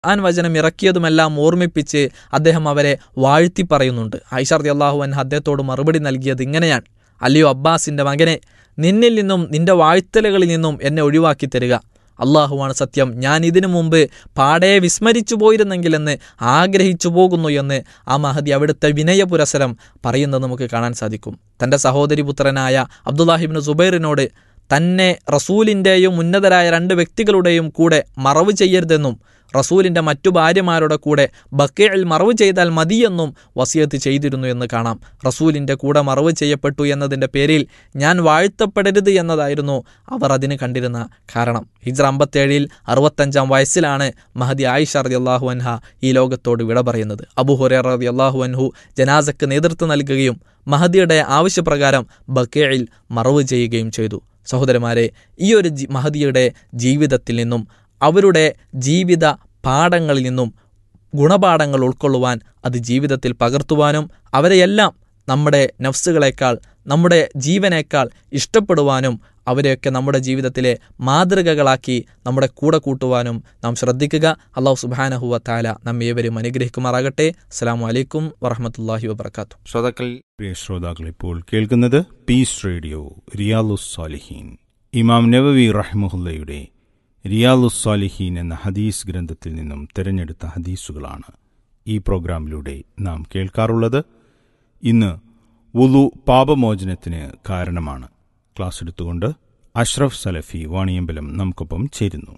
ഖുർആൻ വചനം ഇറക്കിയതുമെല്ലാം ഓർമ്മിപ്പിച്ച് അദ്ദേഹം അവരെ വാഴ്ത്തി പറയുന്നുണ്ട് ഐഷർദി അള്ളാഹു അൻഹ അദ്ദേഹത്തോട് മറുപടി നൽകിയത് ഇങ്ങനെയാണ് അല്ലയോ അബ്ബാസിന്റെ മകനെ നിന്നിൽ നിന്നും നിന്റെ വാഴ്ത്തലുകളിൽ നിന്നും എന്നെ ഒഴിവാക്കി തരിക അള്ളാഹുവാണ് സത്യം ഞാൻ ഇതിനു മുമ്പ് പാടെ വിസ്മരിച്ചു പോയിരുന്നെങ്കിലെന്ന് ആഗ്രഹിച്ചു പോകുന്നു എന്ന് ആ മഹദി അവിടുത്തെ വിനയപുരസരം പറയുന്നത് നമുക്ക് കാണാൻ സാധിക്കും തൻ്റെ സഹോദരി പുത്രനായ അബ്ദുല്ലാഹിബിൻ സുബൈറിനോട് തന്നെ റസൂലിൻ്റെയും ഉന്നതരായ രണ്ട് വ്യക്തികളുടെയും കൂടെ മറവ് ചെയ്യരുതെന്നും റസൂലിൻ്റെ മറ്റു ഭാര്യമാരുടെ കൂടെ ബക്കയിൽ മറവ് ചെയ്താൽ മതിയെന്നും വസിയത്ത് ചെയ്തിരുന്നു എന്ന് കാണാം റസൂലിൻ്റെ കൂടെ മറവ് ചെയ്യപ്പെട്ടു എന്നതിൻ്റെ പേരിൽ ഞാൻ വാഴ്ത്തപ്പെടരുത് എന്നതായിരുന്നു അവർ അതിന് കണ്ടിരുന്ന കാരണം ഹിജ്ര അമ്പത്തേഴിൽ അറുപത്തഞ്ചാം വയസ്സിലാണ് മഹദി ആയിഷ റതി അള്ളാഹു അൻഹ ഈ ലോകത്തോട് വിട പറയുന്നത് അബു ഹുറേർ റതി അള്ളാഹു അൻഹു ജനാസക്ക് നേതൃത്വം നൽകുകയും മഹദിയുടെ ആവശ്യപ്രകാരം ബക്കയിൽ മറവ് ചെയ്യുകയും ചെയ്തു സഹോദരന്മാരെ ഈ ഒരു മഹദിയുടെ ജീവിതത്തിൽ നിന്നും അവരുടെ ജീവിത പാഠങ്ങളിൽ നിന്നും ഗുണപാഠങ്ങൾ ഉൾക്കൊള്ളുവാൻ അത് ജീവിതത്തിൽ പകർത്തുവാനും അവരെയെല്ലാം നമ്മുടെ നഫ്സുകളെക്കാൾ നമ്മുടെ ജീവനേക്കാൾ ഇഷ്ടപ്പെടുവാനും അവരെയൊക്കെ നമ്മുടെ ജീവിതത്തിലെ മാതൃകകളാക്കി നമ്മുടെ കൂടെ കൂട്ടുവാനും നാം ശ്രദ്ധിക്കുക അള്ളാഹു സുബാനഹുവ താല നമ്മേവരും അനുഗ്രഹിക്കുമാറാകട്ടെ അസ്സാം വലൈക്കും വറഹമത്തല്ലാഹി വബർക്കാത്തു ശ്രോതാക്കൾ പ്രിയ ശ്രോതാക്കൾ ഇപ്പോൾ കേൾക്കുന്നത് പീസ് റേഡിയോ റിയാലുസ് സാലിഹീൻ ഇമാം നവവി റഹ്മുല്ലയുടെ റിയാലുസ് സാലിഹീൻ എന്ന ഹദീസ് ഗ്രന്ഥത്തിൽ നിന്നും തിരഞ്ഞെടുത്ത ഹദീസുകളാണ് ഈ പ്രോഗ്രാമിലൂടെ നാം കേൾക്കാറുള്ളത് ഇന്ന് വുലു പാപമോചനത്തിന് കാരണമാണ് ക്ലാസ് എടുത്തുകൊണ്ട് അഷ്റഫ് സലഫി വാണിയമ്പലം നമുക്കൊപ്പം ചേരുന്നു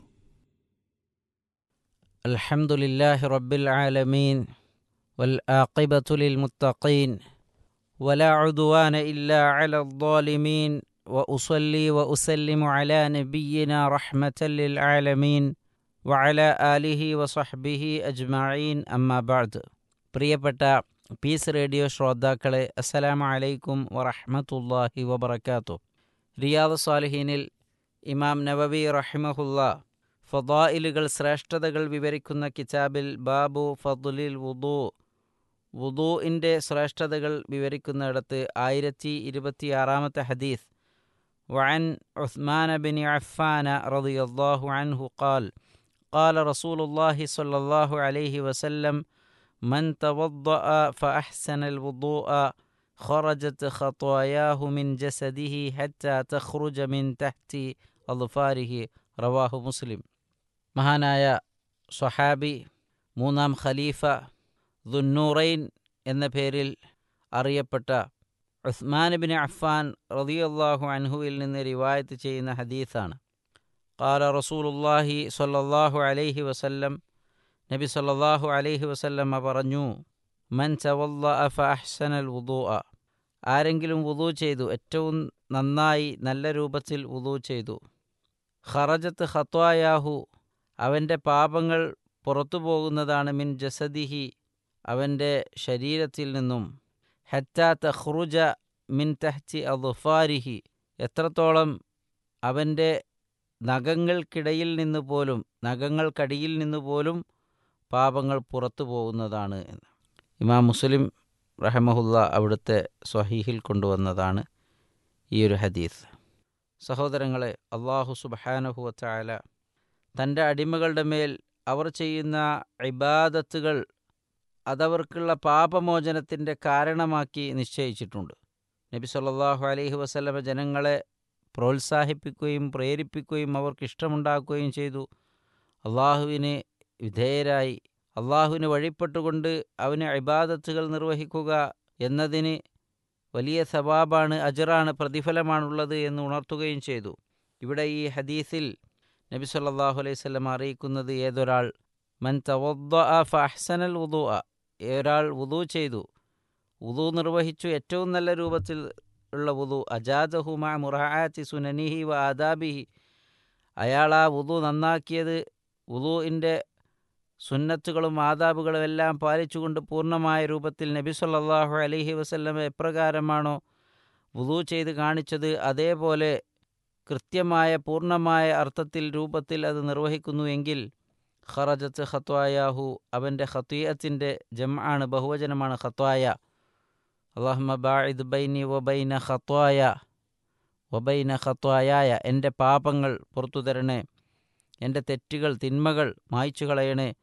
الحمد لله رب العالمين والآقبة للمتقين ولا عدوان إلا على الظالمين وأصلي وأسلم على نبينا رحمة للعالمين وعلى آله وصحبه أجمعين أما بعد പ്രിയപ്പെട്ട പീസ് റേഡിയോ ശ്രോതാക്കളെ അസ്സലാമു അലൈക്കും വറഹ്മത്തുള്ളാഹി വബറകാതുഹു റിയാദ് സാലിഹീനിൽ ഇമാം നവവി റഹിമഹുല്ല ഫദായിലുകൾ ശ്രേഷ്ഠതകൾ വിവരിക്കുന്ന കിതാബിൽ ബാബു ഫതുലിൽ വുദു വുദൂഇൻ്റെ ശ്രേഷ്ഠതകൾ വിവരിക്കുന്നിടത്ത് ആയിരത്തി ഇരുപത്തിയാറാമത്തെ ഹദീസ് وعن عثمان بن عفان رضي الله عنه قال قال رسول الله صلى الله عليه وسلم من توضأ فأحسن الوضوء خرجت خطاياه من جسده حتى تخرج من تحت أظفاره റവാഹു മുസ്ലിം മഹാനായ സ്വഹാബി മൂന്നാം ഖലീഫ ദുന്നൂറൈൻ എന്ന പേരിൽ അറിയപ്പെട്ട ഉസ്മാൻ ബിൻ അഫ്ഫാൻ റളിയല്ലാഹു അൻഹുവിൽ നിന്ന് റിവായത്ത് ചെയ്യുന്ന ഹദീസാണ് قال رسول الله صلى الله عليه وسلم നബി സല്ലല്ലാഹു അലൈഹി വസല്ലം പറഞ്ഞു മൻ തവല്ല ഫഅഹ്സനൽ വുദൂഅ ആരെങ്കിലും വുദൂ ചെയ്തു ഏറ്റവും നന്നായി നല്ല രൂപത്തിൽ വുദൂ ചെയ്തു ഖറജത്ത് ഖത്വായാഹു അവൻ്റെ പാപങ്ങൾ പുറത്തു പോകുന്നതാണ് മിൻ ജസദിഹി അവൻ്റെ ശരീരത്തിൽ നിന്നും ഹറ്റ തഖ്റുജ മിൻ തഹ്റ്റി അദ്ഫാരിഹി എത്രത്തോളം അവൻ്റെ നഖങ്ങൾക്കിടയിൽ നിന്ന് പോലും നഖങ്ങൾക്കടിയിൽ നിന്ന് പോലും പാപങ്ങൾ പുറത്തു പോകുന്നതാണ് എന്ന് ഇമാം മുസ്ലിം റഹമഹുല്ല അവിടുത്തെ സ്വഹീഹിൽ കൊണ്ടുവന്നതാണ് ഈ ഒരു ഹദീസ് സഹോദരങ്ങളെ അള്ളാഹു സുബഹാനഹുവച്ചായ തൻ്റെ അടിമകളുടെ മേൽ അവർ ചെയ്യുന്ന ഇബാദത്തുകൾ അതവർക്കുള്ള പാപമോചനത്തിൻ്റെ കാരണമാക്കി നിശ്ചയിച്ചിട്ടുണ്ട് നബി സല്ലല്ലാഹു അലൈഹി വസല്ലമ ജനങ്ങളെ പ്രോത്സാഹിപ്പിക്കുകയും പ്രേരിപ്പിക്കുകയും അവർക്ക് ഇഷ്ടമുണ്ടാക്കുകയും ചെയ്തു അള്ളാഹുവിന് വിധേയരായി അള്ളാഹുവിന് വഴിപ്പെട്ടുകൊണ്ട് അവന് ഇബാദത്തുകൾ നിർവഹിക്കുക എന്നതിന് വലിയ സവാബാണ് അജറാണ് പ്രതിഫലമാണുള്ളത് എന്ന് ഉണർത്തുകയും ചെയ്തു ഇവിടെ ഈ ഹദീസിൽ നബി സല്ലല്ലാഹു അലൈഹി വസല്ലം അറിയിക്കുന്നത് ഏതൊരാൾ മൻ തവദ്ദഅ ഫഅഹ്സനൽ വുദൂഅ ഒരാൾ വുദൂ ചെയ്തു വുദൂ നിർവഹിച്ചു ഏറ്റവും നല്ല രൂപത്തിൽ ഉള്ള വുദു അജാദഹു മാ മുറാഅത്തി സുനനിഹി വ ആദാബിഹി അയാൾ ആ വുദു നന്നാക്കിയത് വുദൂഇൻ്റെ സുന്നത്തുകളും ആദാബുകളും എല്ലാം പാലിച്ചുകൊണ്ട് പൂർണ്ണമായ രൂപത്തിൽ നബി സല്ലല്ലാഹു അലൈഹി വസല്ലമ എപ്രകാരമാണോ വുദു ചെയ്ത് കാണിച്ചത് അതേപോലെ കൃത്യമായ പൂർണ്ണമായ അർത്ഥത്തിൽ രൂപത്തിൽ അത് നിർവഹിക്കുന്നു എങ്കിൽ ഖറജത്ത് ഖത്വായാഹു അവൻ്റെ ഖത്തീയത്തിൻ്റെ ജം ആണ് ബഹുവചനമാണ് ഖത്വായ അള്ളാഹുമ ബാഇദ് ബൈനി വബൈന ഖത്വായ വബൈന ഖത്വായായ എൻ്റെ പാപങ്ങൾ പുറത്തു തരണേ എൻ്റെ തെറ്റുകൾ തിന്മകൾ മായ്ച്ചു കളയണേ